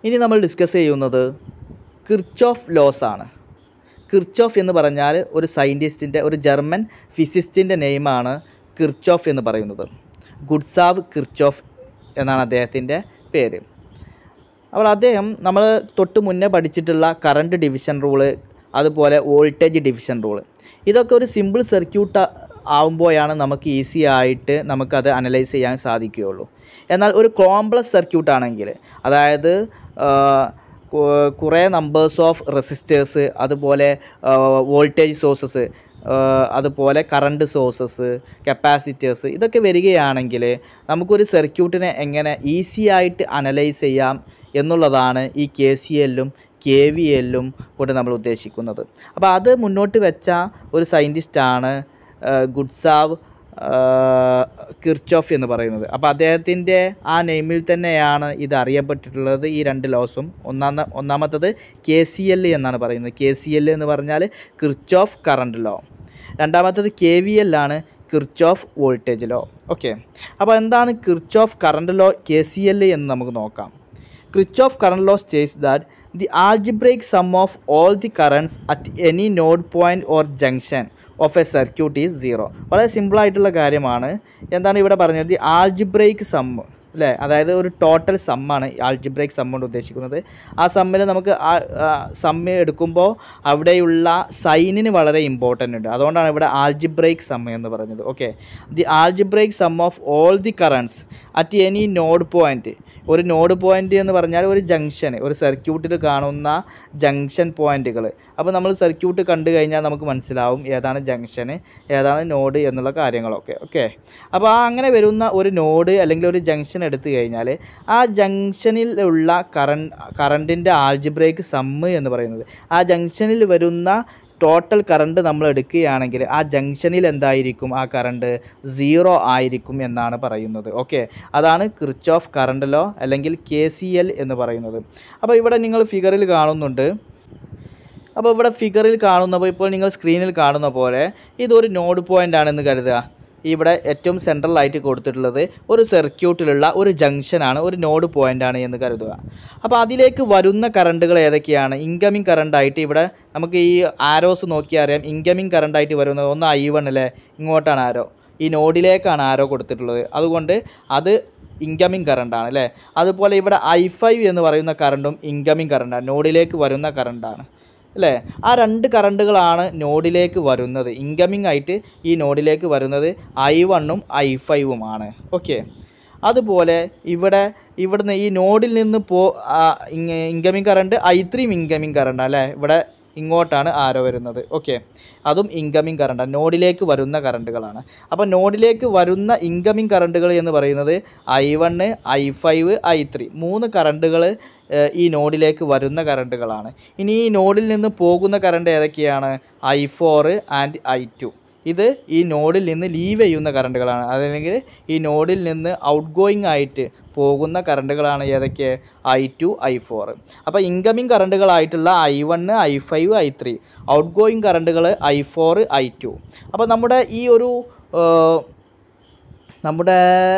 ഇനി നമ്മൾ ഡിസ്കസ് ചെയ്യുന്നത് കിർച്ചോഫ് ലോസ് ആണ് കിർച്ചോഫ് എന്ന് പറഞ്ഞാൽ ഒരു സയൻറ്റിസ്റ്റിൻ്റെ ഒരു ജർമ്മൻ ഫിസിസ്റ്റിൻ്റെ നെയിമാണ് കിർച്ചോഫ് എന്ന് പറയുന്നത് ഗുഡ്സാവ് കിർച്ചോഫ് എന്നാണ് അദ്ദേഹത്തിൻ്റെ പേര് അപ്പോൾ അദ്ദേഹം നമ്മൾ തൊട്ട് മുന്നേ പഠിച്ചിട്ടുള്ള കറണ്ട് ഡിവിഷൻ റൂള് അതുപോലെ വോൾട്ടേജ് ഡിവിഷൻ റൂള് ഇതൊക്കെ ഒരു സിമ്പിൾ സർക്യൂട്ട് ആവുമ്പോഴാണ് നമുക്ക് ഈസി ആയിട്ട് നമുക്കത് അനലൈസ് ചെയ്യാൻ സാധിക്കുകയുള്ളൂ എന്നാൽ ഒരു കോംപ്ലക്സ് സർക്യൂട്ട് ആണെങ്കിൽ അതായത് ആ, കു- കുറേ നമ്പേഴ്സ് ഓഫ് റെസിസ്റ്റേഴ്സ് അതുപോലെ വോൾട്ടേജ് സോഴ്സസ് അതുപോലെ കറണ്ട് സോഴ്സസ് കപ്പാസിറ്റേഴ്സ് ഇതൊക്കെ വരികയാണെങ്കിൽ നമുക്കൊരു സർക്യൂട്ടിനെ എങ്ങനെ ഈസി ആയിട്ട് അനലൈസ് ചെയ്യാം എന്നുള്ളതാണ് ഈ കെ സി എല്ലും കെ വി എല്ലും കൊണ്ട് നമ്മൾ ഉദ്ദേശിക്കുന്നത് അപ്പോൾ അത് മുന്നോട്ട് വെച്ച ഒരു സയൻറ്റിസ്റ്റാണ് ഗുഡ്സാവ് കിർച്ചോഫ് എന്ന് പറയുന്നത് അപ്പോൾ അദ്ദേഹത്തിൻ്റെ ആ നെയിമിൽ തന്നെയാണ് ഇത് അറിയപ്പെട്ടിട്ടുള്ളത് ഈ രണ്ട് ലോസും ഒന്നാമ ഒന്നാമത്തത് കെ സി എൽ എന്നാണ് പറയുന്നത് കെ സി എൽ എന്ന് പറഞ്ഞാൽ കിർച്ചോഫ് കറണ്ട് ലോ രണ്ടാമത്തത് കെ വി എൽ ആണ് കിർച്ചോഫ് വോൾട്ടേജ് ലോ ഓക്കെ അപ്പോൾ എന്താണ് Kirchhoff current law K C L എന്ന് നമുക്ക് നോക്കാം Kirchhoff current law states that the algebraic sum of all the currents at any node point or junction of a circuit is zero വളരെ simple ആയിട്ടുള്ള കാര്യമാണ് എന്താണ് ഇവിടെ പറഞ്ഞത് ദി ആൾജിബ്രേക്ക് സം അല്ലേ അതായത് ഒരു ടോട്ടൽ സമ്മാണ് ആൾജിബ്രേക്ക് സം കൊണ്ട് ഉദ്ദേശിക്കുന്നത് ആ സമ്മിൽ നമുക്ക് ആ സമ്മ് എടുക്കുമ്പോൾ അവിടെയുള്ള സൈനിന് വളരെ ഇമ്പോർട്ടൻ്റ് ഉണ്ട് അതുകൊണ്ടാണ് ഇവിടെ ആൾജിബ്രേക്ക് സം എന്ന് പറഞ്ഞത് okay the algebraic sum of all the currents at any node point ഒരു നോഡ് പോയിൻ്റ് എന്ന് പറഞ്ഞാൽ ഒരു ജംഗ്ഷൻ ഒരു സർക്യൂട്ടിൽ കാണുന്ന ജംഗ്ഷൻ പോയിന്റുകൾ അപ്പോൾ നമ്മൾ സർക്യൂട്ട് കണ്ടു കഴിഞ്ഞാൽ നമുക്ക് മനസ്സിലാവും ഏതാണ് ജംഗ്ഷന് ഏതാണ് നോഡ് എന്നുള്ള കാര്യങ്ങളൊക്കെ ഓക്കെ അപ്പോൾ ആ അങ്ങനെ വരുന്ന ഒരു നോഡ് അല്ലെങ്കിൽ ഒരു ജംഗ്ഷൻ എടുത്തു കഴിഞ്ഞാൽ ആ ജംഗ്ഷനിലുള്ള കറണ്ട് കറണ്ടിൻ്റെ ആൾജിബ്രേക്ക് സമ്മ് എന്ന് പറയുന്നത് ആ ജംഗ്ഷനിൽ വരുന്ന ടോട്ടൽ കറണ്ട് നമ്മൾ എടുക്കുകയാണെങ്കിൽ ആ ജംഗ്ഷനിൽ എന്തായിരിക്കും ആ കറണ്ട് സീറോ ആയിരിക്കും എന്നാണ് പറയുന്നത് ഓക്കെ അതാണ് കിർച്ചോഫ് കറണ്ട് ലോ അല്ലെങ്കിൽ കെ സി എൽ എന്ന് പറയുന്നത് അപ്പോൾ ഇവിടെ നിങ്ങൾ ഫിഗറിൽ കാണുന്നുണ്ട് അപ്പോൾ ഇവിടെ ഫിഗറിൽ കാണുന്നപ്പോൾ ഇപ്പോൾ നിങ്ങൾ സ്ക്രീനിൽ കാണുന്ന പോലെ ഇതൊരു നോഡ് പോയിൻ്റ് ആണെന്ന് കരുതുക ഇവിടെ ഏറ്റവും സെൻട്രലായിട്ട് കൊടുത്തിട്ടുള്ളത് ഒരു സർക്യൂട്ടിലുള്ള ഒരു ജംഗ്ഷനാണ് ഒരു നോഡ് പോയിൻ്റ് ആണ് എന്ന് കരുതുക അപ്പോൾ അതിലേക്ക് വരുന്ന കറണ്ടുകൾ ഏതൊക്കെയാണ് ഇൻകമിങ് കറണ്ടായിട്ട് ഇവിടെ നമുക്ക് ഈ ആരോസ് നോക്കിയാൽ അറിയാം ഇൻകമിങ് കറണ്ടായിട്ട് വരുന്നത് ഒന്ന് ഐ വൺ അല്ലേ ഇങ്ങോട്ടാണ് ആരോ ഈ നോഡിലേക്കാണ് ആരോ കൊടുത്തിട്ടുള്ളത് അതുകൊണ്ട് അത് ഇൻകമിങ് കറണ്ടാണ് അല്ലേ അതുപോലെ ഇവിടെ ഐ ഫൈവ് എന്ന് പറയുന്ന കറണ്ടും ഇൻകമിങ് കറണ്ടാണ് നോഡിലേക്ക് വരുന്ന കറണ്ടാണ് അല്ലേ ആ രണ്ട് കറണ്ടുകളാണ് നോഡിലേക്ക് വരുന്നത് ഇൻകമിങ് ആയിട്ട് ഈ നോഡിലേക്ക് വരുന്നത് ഐ വണ്ണും ഐ ഫൈവുമാണ് ഓക്കെ അതുപോലെ ഇവിടെ ഇവിടുന്ന് ഈ നോഡിൽ നിന്ന് പോ ഇൻകമിങ് കറണ്ട് ഐ ത്രീയും ഇൻകമിങ് കറണ്ട് അല്ലേ ഇവിടെ ഇങ്ങോട്ടാണ് ആരോ വരുന്നത് ഓക്കെ അതും ഇൻകമിങ് കറണ്ട് നോഡിലേക്ക് വരുന്ന കറണ്ടുകളാണ് അപ്പോൾ നോഡിലേക്ക് വരുന്ന ഇൻകമിങ് കറണ്ടുകൾ എന്ന് പറയുന്നത് I one I five I three മൂന്ന് കറണ്ടുകൾ ഈ നോഡിലേക്ക് വരുന്ന കറണ്ടുകളാണ് ഇനി ഈ നോഡിൽ നിന്ന് പോകുന്ന കറണ്ട് ഏതൊക്കെയാണ് I four and I two ഇത് ഈ നോഡിൽ നിന്ന് ലീവ് ചെയ്യുന്ന കറണ്ടുകളാണ് അതല്ലെങ്കിൽ ഈ നോഡിൽ നിന്ന് ഔട്ട് ഗോയിങ് ആയിട്ട് പോകുന്ന കറണ്ടുകളാണ് ഏതൊക്കെ ഐ ടു ഐ ഫോർ അപ്പോൾ ഇൻകമിങ് കറണ്ടുകളായിട്ടുള്ള I one I five I three outgoing കറണ്ടുകൾ ഐ ഫോർ ഐ ടു അപ്പോൾ നമ്മുടെ ഈ ഒരു ഏഹ്, നമ്മുടെ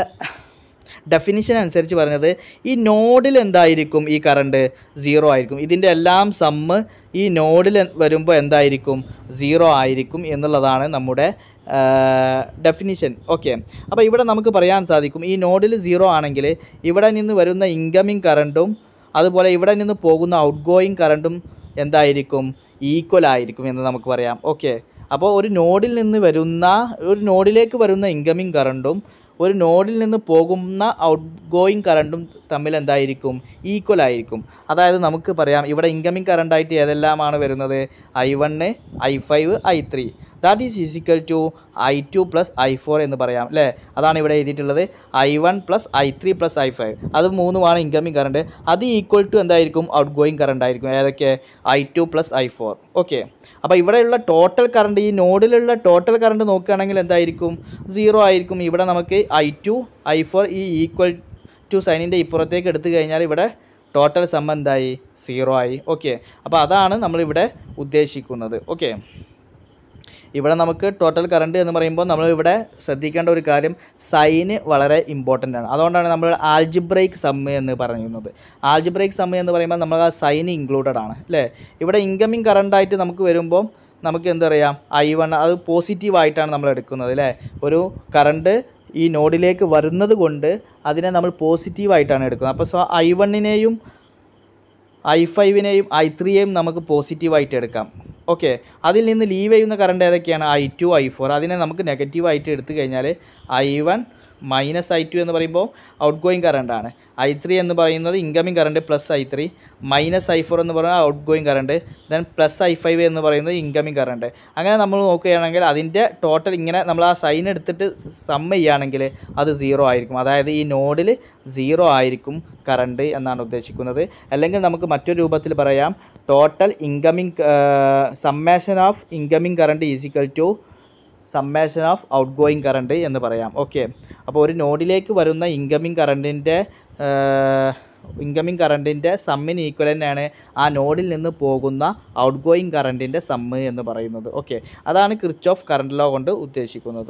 ഡെഫിനിഷൻ അനുസരിച്ച് പറഞ്ഞത് ഈ നോഡിൽ എന്തായിരിക്കും ഈ കറണ്ട് സീറോ ആയിരിക്കും ഇതിൻ്റെ എല്ലാം സമ്മ് ഈ നോഡിൽ വരുമ്പോൾ എന്തായിരിക്കും സീറോ ആയിരിക്കും എന്നുള്ളതാണ് നമ്മുടെ ഡെഫിനിഷൻ ഓക്കെ അപ്പോൾ ഇവിടെ നമുക്ക് പറയാൻ സാധിക്കും ഈ നോഡിൽ സീറോ ആണെങ്കിൽ ഇവിടെ നിന്ന് വരുന്ന ഇൻകമിങ് കറണ്ടും അതുപോലെ ഇവിടെ നിന്ന് പോകുന്ന ഔട്ട് ഗോയിങ് കറണ്ടും എന്തായിരിക്കും ഈക്വൽ ആയിരിക്കും എന്ന് നമുക്ക് പറയാം ഓക്കെ അപ്പോൾ ഒരു നോഡിൽ നിന്ന് വരുന്ന ഒരു നോഡിലേക്ക് വരുന്ന ഇൻകമിങ് കറണ്ടും ഒരു നോഡിൽ നിന്ന് പോകുന്ന ഔട്ട് ഗോയിങ് കറണ്ടും തമ്മിൽ എന്തായിരിക്കും ഈക്വൽ ആയിരിക്കും അതായത് നമുക്ക് പറയാം ഇവിടെ ഇൻകമിങ് കറണ്ടായിട്ട് ഏതെല്ലാമാണ് വരുന്നത് I one I five I three that is is equal to I two plus I four എന്ന് പറയാം അല്ലേ അതാണ് ഇവിടെ എഴുതിയിട്ടുള്ളത് I one plus I three plus I five അത് മൂന്നുമാണ് ഇൻകമിങ് കറണ്ട് അത് ഈക്വൽ ടു എന്തായിരിക്കും ഔട്ട് ഗോയിങ് കറണ്ട് ആയിരിക്കും ഏതൊക്കെ I two plus I four okay അപ്പോൾ ഇവിടെയുള്ള ടോട്ടൽ കറണ്ട് ഈ നോഡിലുള്ള ടോട്ടൽ കറണ്ട് നോക്കുകയാണെങ്കിൽ എന്തായിരിക്കും സീറോ ആയിരിക്കും ഇവിടെ നമുക്ക് ഐ ടു ഐ ഫോർ ഈ ഈക്വൽ ടു സൈനിൻ്റെ ഇപ്പുറത്തേക്ക് എടുത്തു കഴിഞ്ഞാൽ ഇവിടെ ടോട്ടൽ സം എന്തായി സീറോ ആയി ഓക്കെ അപ്പോൾ അതാണ് നമ്മളിവിടെ ഉദ്ദേശിക്കുന്നത് ഓക്കെ ഇവിടെ നമുക്ക് ടോട്ടൽ കറണ്ട് എന്ന് പറയുമ്പോൾ നമ്മൾ ഇവിടെ ശ്രദ്ധിക്കേണ്ട ഒരു കാര്യം സൈന് വളരെ ഇമ്പോർട്ടൻ്റ് ആണ് അതുകൊണ്ടാണ് നമ്മൾ ആൽജിബ്രേക്ക് സമ്മ് എന്ന് പറയുന്നത് ആൽജിബ്രേക്ക് സമ്മ് എന്ന് പറയുമ്പോൾ നമ്മൾ ആ സൈൻ ഇൻക്ലൂഡഡ് ആണ് അല്ലേ ഇവിടെ ഇൻകമിങ് കറണ്ടായിട്ട് നമുക്ക് വരുമ്പോൾ നമുക്ക് എന്താ പറയുക ഐ വൺ അത് പോസിറ്റീവായിട്ടാണ് നമ്മൾ എടുക്കുന്നത് അല്ലേ ഒരു കറണ്ട് ഈ നോഡിലേക്ക് വരുന്നത് കൊണ്ട് അതിനെ നമ്മൾ പോസിറ്റീവായിട്ടാണ് എടുക്കുന്നത് അപ്പോൾ സോ ഐ വണ്ണിനെയും ഐ ഫൈവിനെയും ഐ ത്രീയെയും നമുക്ക് പോസിറ്റീവായിട്ട് എടുക്കാം ഓക്കെ അതിൽ നിന്ന് ലീവ് ചെയ്യുന്ന കറണ്ട് ഏതൊക്കെയാണ് ഐ ടു ഐ ഫോർ അതിനെ നമുക്ക് നെഗറ്റീവായിട്ട് എടുത്തു കഴിഞ്ഞാൽ I one minus I two എന്ന് പറയുമ്പോൾ ഔട്ട് ഗോയിങ് കറണ്ടാണ് ഐ ത്രീ എന്ന് പറയുന്നത് incoming current plus I three minus I four എന്ന് പറയുന്നത് outgoing current then plus I five എന്ന് പറയുന്നത് ഇൻകമിങ് കറണ്ട് അങ്ങനെ നമ്മൾ നോക്കുകയാണെങ്കിൽ അതിൻ്റെ ടോട്ടൽ ഇങ്ങനെ നമ്മൾ ആ സൈൻ എടുത്തിട്ട് സമ്മ ചെയ്യുകയാണെങ്കിൽ അത് സീറോ ആയിരിക്കും അതായത് ഈ നോഡിൽ സീറോ ആയിരിക്കും കറണ്ട് എന്നാണ് ഉദ്ദേശിക്കുന്നത് അല്ലെങ്കിൽ നമുക്ക് മറ്റൊരു രൂപത്തിൽ പറയാം total incoming summation of incoming current is equal to summation of outgoing current എന്ന് പറയാം ഓക്കെ അപ്പോൾ ഒരു നോഡിലേക്ക് വരുന്ന ഇൻകമിങ് കറണ്ടിൻ്റെ ഇൻകമിങ് കറണ്ടിൻ്റെ സമ്മിന് ഈക്വൽ തന്നെയാണ് ആ നോഡിൽ നിന്ന് പോകുന്ന ഔട്ട് ഗോയിങ് കറണ്ടിൻ്റെ സമ്മ് എന്ന് പറയുന്നത് ഓക്കെ അതാണ് ക്രിച്ച് ഓഫ് കറണ്ട് ലോ കൊണ്ട് ഉദ്ദേശിക്കുന്നത്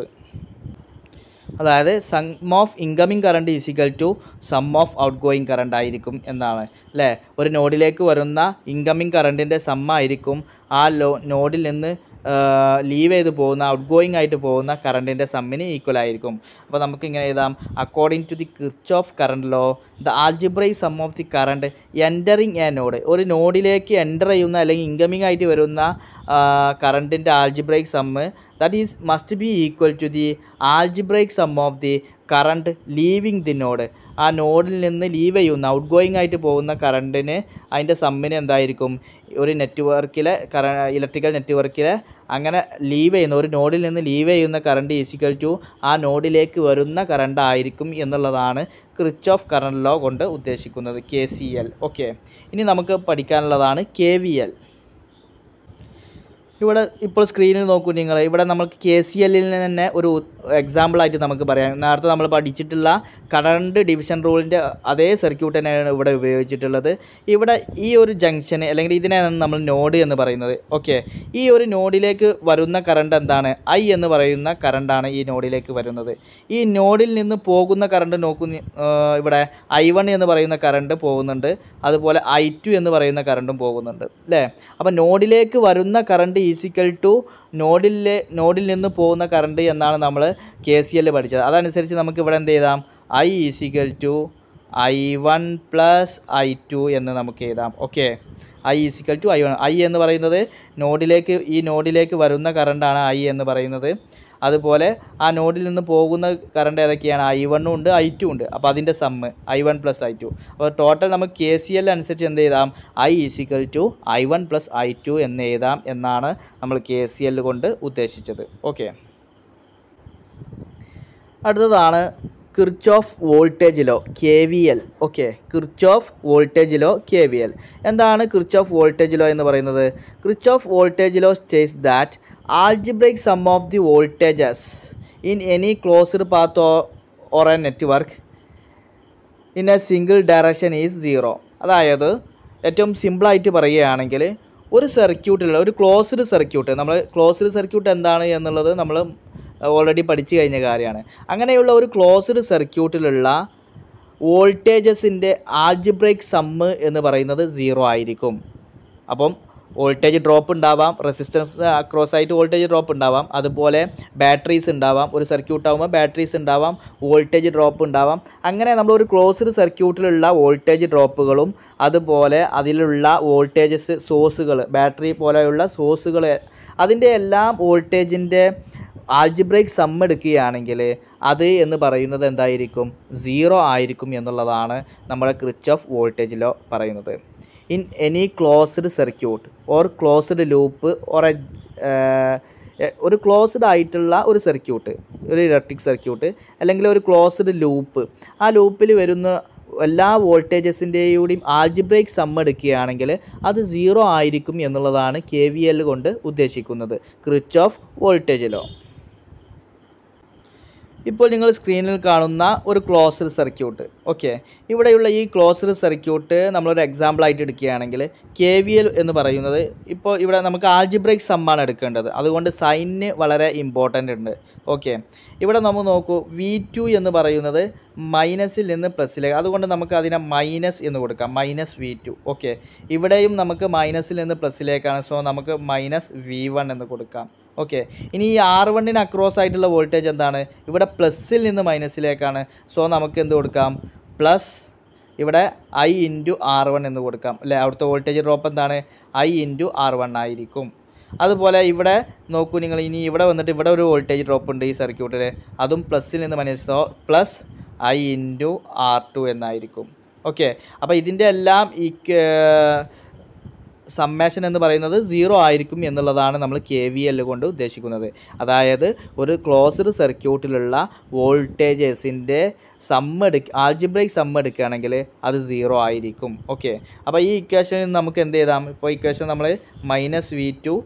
അതായത് sum of incoming current is equal to sum of outgoing current ആയിരിക്കും എന്നാണ് അല്ലേ ഒരു നോഡിലേക്ക് വരുന്ന ഇൻകമിങ് കറണ്ടിൻ്റെ സമ്മായിരിക്കും ആ ലോ നോഡിൽ നിന്ന് ലീവ് ചെയ്ത് പോകുന്ന ഔട്ട് ഗോയിങ് ആയിട്ട് പോകുന്ന കറണ്ടിൻ്റെ സമ്മിന് ഈക്വൽ ആയിരിക്കും അപ്പോൾ നമുക്ക് ഇങ്ങനെ എഴുതാം according to the Kirchhoff current law the algebraic sum of the current entering a node ഒരു നോഡിലേക്ക് എൻ്റർ ചെയ്യുന്ന അല്ലെങ്കിൽ ഇൻകമിങ് ആയിട്ട് വരുന്ന കറണ്ടിൻ്റെ algebraic sum that is must be equal to the algebraic sum of the current leaving the node ആ നോഡിൽ നിന്ന് ലീവ് ചെയ്യുന്ന ഔട്ട് ഗോയിങ് ആയിട്ട് പോകുന്ന കറണ്ടിന് അതിൻ്റെ സമ്മിന് എന്തായിരിക്കും ഒരു നെറ്റ്വർക്കിലെ കറ ഇലക്ട്രിക്കൽ നെറ്റ്വർക്കിലെ അങ്ങനെ ലീവ് ചെയ്യുന്ന ഒരു നോഡിൽ നിന്ന് ലീവ് ചെയ്യുന്ന കറണ്ട് ഈസിക്കൽ ടു ആ നോഡിലേക്ക് വരുന്ന കറണ്ട് ആയിരിക്കും എന്നുള്ളതാണ് ക്രിച്ച് ഓഫ് കറണ്ട് ലോ കൊണ്ട് ഉദ്ദേശിക്കുന്നത് കെ സി എൽ ഓക്കെ ഇനി നമുക്ക് പഠിക്കാനുള്ളതാണ് കെ വി എൽ ഇവിടെ ഇപ്പോൾ സ്ക്രീനിൽ നോക്കൂ നിങ്ങൾ ഇവിടെ നമുക്ക് കെ സി എല്ലിൽ തന്നെ ഒരു എക്സാമ്പിളായിട്ട് നമുക്ക് പറയാം നേരത്തെ നമ്മൾ പഠിച്ചിട്ടുള്ള കറണ്ട് ഡിവിഷൻ റൂളിൻ്റെ അതേ സർക്യൂട്ട് തന്നെയാണ് ഇവിടെ ഉപയോഗിച്ചിട്ടുള്ളത് ഇവിടെ ഈ ഒരു ജംഗ്ഷന് അല്ലെങ്കിൽ ഇതിനെയാണ് നമ്മൾ നോഡ് എന്ന് പറയുന്നത് ഓക്കെ ഈ ഒരു നോഡിലേക്ക് വരുന്ന കറണ്ട് എന്താണ് ഐ എന്ന് പറയുന്ന കറണ്ടാണ് ഈ നോഡിലേക്ക് വരുന്നത് ഈ നോഡിൽ നിന്ന് പോകുന്ന കറണ്ട് നോക്കുന്ന ഇവിടെ ഐ വൺ എന്ന് പറയുന്ന കറണ്ട് പോകുന്നുണ്ട് അതുപോലെ ഐ ടു എന്ന് പറയുന്ന കറണ്ടും പോകുന്നുണ്ട് അല്ലേ അപ്പോൾ നോഡിലേക്ക് വരുന്ന കറണ്ട് ഈസിക്കൽ ടു നോഡിലെ നോഡിൽ നിന്ന് പോകുന്ന കറണ്ട് എന്നാണ് നമ്മൾ കെ സി എൽ പഠിച്ചത് അതനുസരിച്ച് നമുക്ക് ഇവിടെ എന്ത് ചെയ്താം I is equal to I one plus I two എന്ന് നമുക്ക് എഴുതാം okay I is equal to I one I എന്ന് പറയുന്നത് നോഡിലേക്ക് ഈ നോഡിലേക്ക് വരുന്ന കറണ്ടാണ് ഐ എന്ന് പറയുന്നത് അതുപോലെ ആ നോഡിൽ നിന്ന് പോകുന്ന കറണ്ട് ഏതൊക്കെയാണ് ഐ വണ്ണും ഉണ്ട് ഐ ടു ഉണ്ട് അപ്പോൾ അതിൻ്റെ sum I one plus I two അപ്പോൾ ടോട്ടൽ നമുക്ക് കെ സി എൽ അനുസരിച്ച് എന്ത് എഴുതാം I is equal to I one plus I two എന്ന് എഴുതാം എന്നാണ് നമ്മൾ കെ സി എൽ കൊണ്ട് ഉദ്ദേശിച്ചത് ഓക്കെ അടുത്തതാണ് Kirchhoff voltage law K V L okay Kirchhoff voltage law K V L എന്താണ് കിർച്ച് ഓഫ് വോൾട്ടേജ് ലോ എന്ന് പറയുന്നത് Kirchhoff voltage law states that algebraic sum of the voltages in any closed path or a network in a single direction is zero അതായത് ഏറ്റവും സിമ്പിളായിട്ട് പറയുകയാണെങ്കിൽ ഒരു സർക്യൂട്ടിലുള്ള ഒരു ക്ലോസ്ഡ് സർക്യൂട്ട് നമ്മൾ ക്ലോസ്ഡ് സർക്യൂട്ട് എന്താണ് എന്നുള്ളത് നമ്മൾ ഓൾറെഡി പഠിച്ചു കഴിഞ്ഞ കാര്യമാണ് അങ്ങനെയുള്ള ഒരു ക്ലോസ്ഡ് സർക്യൂട്ടിലുള്ള വോൾട്ടേജസിൻ്റെ ആൽജിബ്രേക്ക് സമ്മ് എന്ന് പറയുന്നത് സീറോ ആയിരിക്കും അപ്പം വോൾട്ടേജ് ഡ്രോപ്പ് ഉണ്ടാവാം റെസിസ്റ്റൻസ് അക്രോസ് ആയിട്ട് വോൾട്ടേജ് ഡ്രോപ്പ് ഉണ്ടാവാം അതുപോലെ ബാറ്ററീസ് ഉണ്ടാവാം ഒരു സർക്യൂട്ട് ആകുമ്പോൾ ബാറ്ററീസ് ഉണ്ടാവാം വോൾട്ടേജ് ഡ്രോപ്പ് ഉണ്ടാവാം അങ്ങനെ നമ്മൾ ഒരു ക്ലോസ്ഡ് സർക്യൂട്ടിലുള്ള വോൾട്ടേജ് ഡ്രോപ്പുകളും അതുപോലെ അതിലുള്ള വോൾട്ടേജസ് സോഴ്സുകൾ ബാറ്ററി പോലെയുള്ള സോഴ്സുകൾ അതിൻ്റെ എല്ലാം വോൾട്ടേജിൻ്റെ ആൽജിബ്രേക്ക് സം എടുക്കുകയാണെങ്കിൽ അത് എന്ന് പറയുന്നത് എന്തായിരിക്കും സീറോ ആയിരിക്കും എന്നുള്ളതാണ് നമ്മുടെ ക്രിച്ച് ഓഫ് വോൾട്ടേജ് ലോ പറയുന്നത് in any closed circuit or closed loop or a ഒരു ക്ലോസ്ഡ് ആയിട്ടുള്ള ഒരു സർക്യൂട്ട് ഒരു ഇലക്ട്രിക് സർക്യൂട്ട് അല്ലെങ്കിൽ ഒരു ക്ലോസ്ഡ് ലൂപ്പ് ആ ലൂപ്പിൽ വരുന്ന എല്ലാ വോൾട്ടേജസിൻ്റെയും ആൽജിബ്രേക്ക് സം എടുക്കുകയാണെങ്കിൽ അത് സീറോ ആയിരിക്കും എന്നുള്ളതാണ് കെ വി എൽ കൊണ്ട് ഉദ്ദേശിക്കുന്നത് ക്രിച്ച് ഓഫ് വോൾട്ടേജ് ലോ ഇപ്പോൾ നിങ്ങൾ സ്ക്രീനിൽ കാണുന്ന ഒരു ക്ലോസ്ഡ് സർക്യൂട്ട് ഓക്കെ ഇവിടെയുള്ള ഈ ക്ലോസ്ഡ് സർക്യൂട്ട് നമ്മളൊരു എക്സാമ്പിളായിട്ട് എടുക്കുകയാണെങ്കിൽ കെ വി എൽ എന്ന് പറയുന്നത് ഇപ്പോൾ ഇവിടെ നമുക്ക് ആൽജിബ്രൈക്ക് സമ്മാണ് എടുക്കേണ്ടത് അതുകൊണ്ട് സൈനിന് വളരെ ഇമ്പോർട്ടൻ്റ് ഉണ്ട് ഓക്കെ ഇവിടെ നമ്മൾ നോക്കൂ വി ടു എന്ന് പറയുന്നത് മൈനസിൽ നിന്ന് പ്ലസ്സിലേക്ക് അതുകൊണ്ട് നമുക്ക് അതിനെ മൈനസ് എന്ന് കൊടുക്കാം മൈനസ് വി ടു ഓക്കെ ഇവിടെയും നമുക്ക് മൈനസിൽ നിന്ന് പ്ലസ്സിലേക്കാണ് സോ നമുക്ക് മൈനസ് വി വൺ എന്ന് കൊടുക്കാം ഓക്കെ ഇനി ഈ ആർ വണ്ണിന് അക്രോസ് ആയിട്ടുള്ള വോൾട്ടേജ് എന്താണ് ഇവിടെ പ്ലസ്സിൽ നിന്ന് മൈനസിലേക്കാണ് സോ നമുക്ക് എന്ത് കൊടുക്കാം പ്ലസ് ഇവിടെ ഐ ഇൻറ്റു ആർ വൺ എന്ന് കൊടുക്കാം അല്ലേ അവിടുത്തെ വോൾട്ടേജ് ഡ്രോപ്പ് എന്താണ് ഐ ഇൻറ്റു ആർ വൺ ആയിരിക്കും അതുപോലെ ഇവിടെ നോക്കൂ നിങ്ങൾ ഇനി ഇവിടെ വന്നിട്ട് ഇവിടെ ഒരു വോൾട്ടേജ് ഡ്രോപ്പ് ഉണ്ട് ഈ സർക്യൂട്ടിൽ അതും പ്ലസ്സിൽ നിന്ന് minus so plus I into R two എന്നായിരിക്കും ഓക്കെ അപ്പോൾ ഇതിൻ്റെ എല്ലാം ഈ സമ്മേഷൻ എന്ന് പറയുന്നത് സീറോ ആയിരിക്കും എന്നുള്ളതാണ് നമ്മൾ കെ വി എൽ കൊണ്ട് ഉദ്ദേശിക്കുന്നത് അതായത് ഒരു ക്ലോസ്ഡ് സർക്യൂട്ടിലുള്ള വോൾട്ടേജസിൻ്റെ സമ്മ് എടുക്ക ആൾജിബ്രൈക്ക് സമ്മ് എടുക്കുകയാണെങ്കിൽ അത് സീറോ ആയിരിക്കും ഓക്കെ അപ്പോൾ ഈ ഇക്വേഷനിൽ നമുക്ക് എന്ത് ചെയ്താം ഇപ്പോൾ ഇക്വേഷൻ നമ്മൾ minus V two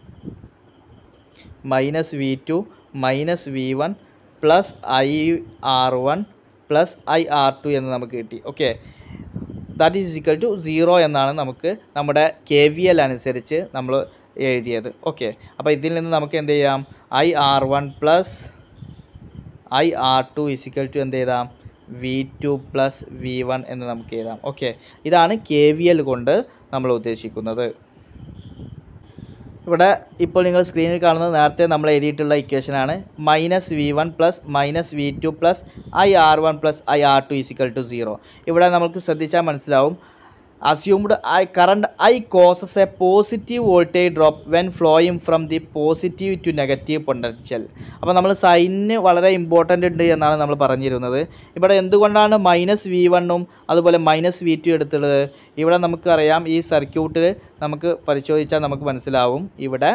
minus V two minus V one plus I R one plus I R two എന്ന് നമുക്ക് കിട്ടി okay that is equal to zero എന്നാണ് നമുക്ക് നമ്മുടെ കെ വി എൽ അനുസരിച്ച് നമ്മൾ എഴുതിയത് ഓക്കെ അപ്പോൾ ഇതിൽ നിന്ന് നമുക്ക് എന്ത് ചെയ്യാം I R one plus I R two is equal to എന്ത് ചെയ്താം V two plus V one എന്ന് നമുക്ക് എഴുതാം ഓക്കെ ഇതാണ് കെ വി എൽ കൊണ്ട് നമ്മൾ ഉദ്ദേശിക്കുന്നത് ഇവിടെ ഇപ്പോൾ നിങ്ങൾ സ്ക്രീനിൽ കാണുന്നത് നേരത്തെ നമ്മൾ എഴുതിയിട്ടുള്ള ഇക്വേഷനാണ് minus V one plus minus V two plus I R one plus I R two is equal to zero ഇവിടെ നമുക്ക് ശ്രദ്ധിച്ചാൽ മനസ്സിലാവും assumed I current I causes a positive voltage drop when flowing from the positive to negative potential അപ്പോൾ നമ്മൾ സൈനിന് വളരെ important ഉണ്ട് എന്നാണ് നമ്മൾ പറഞ്ഞിരുന്നത് ഇവിടെ എന്തുകൊണ്ടാണ് മൈനസ് വി വണ്ണും അതുപോലെ മൈനസ് വി ടു എടുത്തുള്ളത് ഇവിടെ നമുക്കറിയാം ഈ സർക്യൂട്ടിൽ നമുക്ക് പരിശോധിച്ചാൽ നമുക്ക് മനസ്സിലാവും ഇവിടെ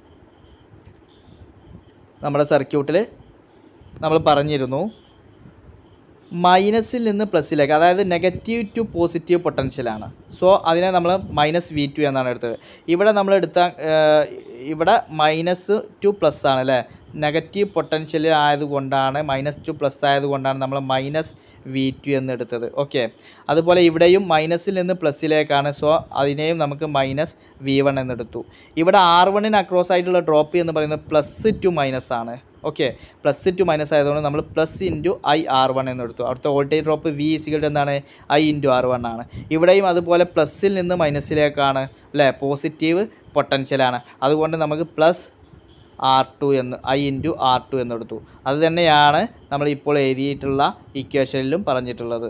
നമ്മുടെ സർക്യൂട്ടിൽ നമ്മൾ പറഞ്ഞിരുന്നു മൈനസിൽ നിന്ന് പ്ലസ്സിലേക്ക് അതായത് നെഗറ്റീവ് ടു പോസിറ്റീവ് പൊട്ടൻഷ്യലാണ് സോ അതിനെ നമ്മൾ മൈനസ് വി ടു എന്നാണ് എടുത്തത് ഇവിടെ നമ്മൾ എടുത്ത ഏർ, ഇവിടെ മൈനസ് ടു പ്ലസ് ആണ് അല്ലേ നെഗറ്റീവ് പൊട്ടൻഷ്യൽ ആയതുകൊണ്ടാണ് മൈനസ് ടു പ്ലസ് ആയതുകൊണ്ടാണ് നമ്മൾ മൈനസ് വി ടു എന്ന് എടുത്തത് ഓക്കെ അതുപോലെ ഇവിടെയും മൈനസിൽ നിന്ന് പ്ലസ്സിലേക്കാണ് സോ അതിനെയും നമുക്ക് മൈനസ് വി വൺ എന്നെടുത്തു ഇവിടെ ആർ വണ്ണിന് അക്രോസ് ആയിട്ടുള്ള ഡ്രോപ്പ് എന്ന് പറയുന്നത് പ്ലസ് ടു മൈനസ് ആണ് ഓക്കെ പ്ലസ് ടു മൈനസ് ആയതുകൊണ്ട് നമ്മൾ plus into I R one എന്ന് എടുത്തു അവിടുത്തെ വോൾട്ടേജ് ഡ്രോപ്പ് വി ഇസിക്കൽ എന്താണ് ഐ ഇൻറ്റു ആർ വൺ ആണ് ഇവിടെയും അതുപോലെ പ്ലസ്സിൽ നിന്ന് മൈനസിലേക്കാണ് അല്ലേ പോസിറ്റീവ് പൊട്ടൻഷ്യലാണ് അതുകൊണ്ട് നമുക്ക് പ്ലസ് ആർ ടു എന്ന് ഐ ഇൻറ്റു ആർ ടു എന്നെടുത്തു അത് തന്നെയാണ് നമ്മൾ ഇപ്പോൾ എഴുതിയിട്ടുള്ള ഇക്വേഷനിലും പറഞ്ഞിട്ടുള്ളത്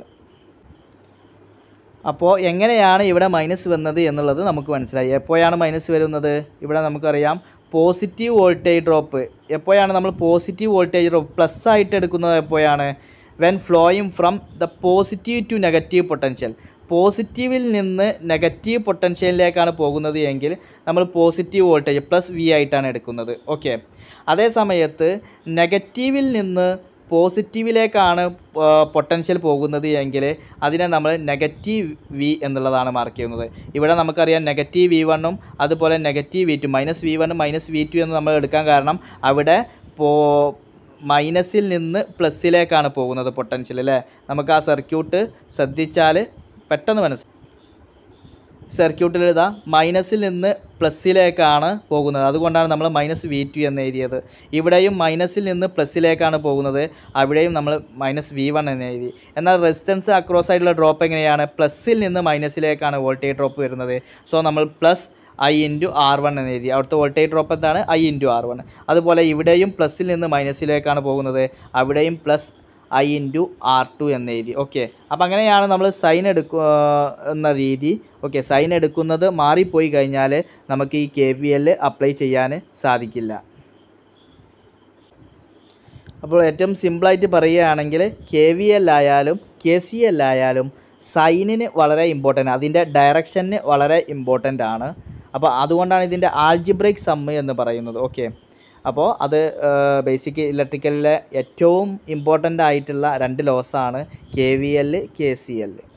അപ്പോൾ എങ്ങനെയാണ് ഇവിടെ മൈനസ് വന്നത് എന്നുള്ളത് നമുക്ക് മനസ്സിലായി എപ്പോഴാണ് മൈനസ് വരുന്നത് ഇവിടെ നമുക്കറിയാം പോസിറ്റീവ് വോൾട്ടേജ് ഡ്രോപ്പ് എപ്പോഴാണ് നമ്മൾ പോസിറ്റീവ് വോൾട്ടേജ് ഡ്രോപ്പ് പ്ലസ് ആയിട്ട് എടുക്കുന്നത് എപ്പോഴാണ് when flowing from the positive to negative potential പോസിറ്റീവിൽ നിന്ന് നെഗറ്റീവ് പൊട്ടൻഷ്യലിലേക്കാണ് പോകുന്നത് എങ്കിൽ നമ്മൾ പോസിറ്റീവ് വോൾട്ടേജ് പ്ലസ് വി ആയിട്ടാണ് എടുക്കുന്നത് ഓക്കെ അതേ സമയത്ത് നെഗറ്റീവിൽ നിന്ന് പോസിറ്റീവിലേക്കാണ് പൊട്ടൻഷ്യൽ പോകുന്നത് എങ്കിൽ അതിനെ നമ്മൾ നെഗറ്റീവ് വി എന്നുള്ളതാണ് മാർക്ക് ചെയ്യുന്നത് ഇവിടെ നമുക്കറിയാം നെഗറ്റീവ് വി വണ്ണും അതുപോലെ negative V two minus V വണ്ണും മൈനസ് വി ടു എന്ന് നമ്മൾ എടുക്കാൻ കാരണം അവിടെ പോ മൈനസിൽ നിന്ന് പ്ലസ്സിലേക്കാണ് പോകുന്നത് പൊട്ടൻഷ്യൽ അല്ലേ നമുക്ക് ആ സർക്യൂട്ട് ശ്രദ്ധിച്ചാൽ പെട്ടെന്ന് മനസ്സിലാവും സർക്യൂട്ടിൽ ഇതാ മൈനസിൽ നിന്ന് പ്ലസ്സിലേക്കാണ് പോകുന്നത് അതുകൊണ്ടാണ് നമ്മൾ മൈനസ് വി ടു എന്ന് എഴുതിയത് ഇവിടെയും മൈനസിൽ നിന്ന് പ്ലസ്സിലേക്കാണ് പോകുന്നത് അവിടെയും നമ്മൾ മൈനസ് വി വൺ എന്ന് എഴുതി എന്നാൽ റെസിസ്റ്റൻസ് അക്രോസ് ആയിട്ടുള്ള ഡ്രോപ്പ് എങ്ങനെയാണ് പ്ലസ്സിൽ നിന്ന് മൈനസിലേക്കാണ് വോൾട്ടേജ് ഡ്രോപ്പ് വരുന്നത് സോ നമ്മൾ plus I into R one എന്ന് എഴുതി അവിടുത്തെ വോൾട്ടേജ് ഡ്രോപ്പ് എന്താണ് ഐ ഇൻറ്റു ആർ വൺ അതുപോലെ ഇവിടെയും പ്ലസ്സിൽ നിന്ന് മൈനസിലേക്കാണ് പോകുന്നത് അവിടെയും plus I into R two എന്ന് എഴുതി ഓക്കെ അപ്പം അങ്ങനെയാണ് നമ്മൾ സൈൻ എടുക്കുക എന്ന രീതി ഓക്കെ സൈൻ എടുക്കുന്നത് മാറിപ്പോയി കഴിഞ്ഞാൽ നമുക്ക് ഈ കെ വി എൽ അപ്ലൈ ചെയ്യാൻ സാധിക്കില്ല അപ്പോൾ ഏറ്റവും സിമ്പിളായിട്ട് പറയുകയാണെങ്കിൽ കെ വി എൽ ആയാലും കെ സി എൽ ആയാലും സൈനിന് വളരെ ഇമ്പോർട്ടൻ്റ് അതിൻ്റെ ഡയറക്ഷന് വളരെ ഇമ്പോർട്ടൻ്റ് ആണ് അപ്പോൾ അതുകൊണ്ടാണ് ഇതിൻ്റെ ആൽജിബ്രേക്ക് സമ്മ് എന്ന് പറയുന്നത് ഓക്കെ അപ്പോൾ അത് ബേസിക് ഇലക്ട്രിക്കലിലെ ഏറ്റവും ഇമ്പോർട്ടൻ്റ് ആയിട്ടുള്ള രണ്ട് ലോസാണ് K V L K C L